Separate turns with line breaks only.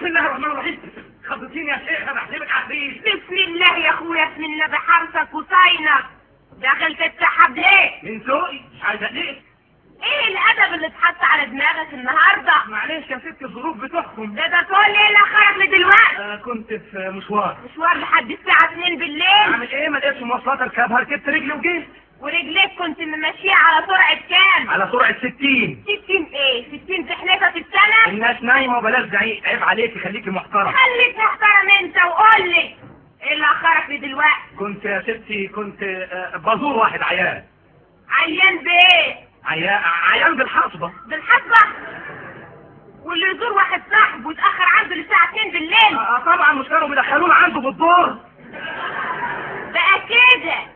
بسم الله الرحمن الرحيم خبطيني يا شيخ انا احسبك عفريت
بسم الله يا اخويا بسم الله بحرصك وصاينك داخل تتسحب ليه
من ذوقي مش عايز ليه
ايه الادب اللي اتحط على دماغك النهارده
معلش يا ست الظروف بتحكم
ده ده كل ليله خرج لدلوقتي
آه كنت في مشوار
مشوار لحد الساعه 2 بالليل
اعمل ايه ما لقيتش مواصلات اركبها ركبت رجلي وجيت
ورجليك كنت ممشيها على سرعه كام
على سرعه 60
60 ايه 60 تحلفها في السنه
الناس نايمه وبلاش زعيق عيب عليكي خليكي محترم
خليك محترم انت وقول لي ايه اللي اخرك لدلوقتي
كنت يا ستي كنت آه، بزور واحد عيان
عيان بايه
عيان عيان بالحصبه
بالحسبه واللي يزور واحد صاحبه ويتاخر عنده للساعه 2 بالليل
آه، طبعا مش كانوا بيدخلونا عنده بالدور
بقى كده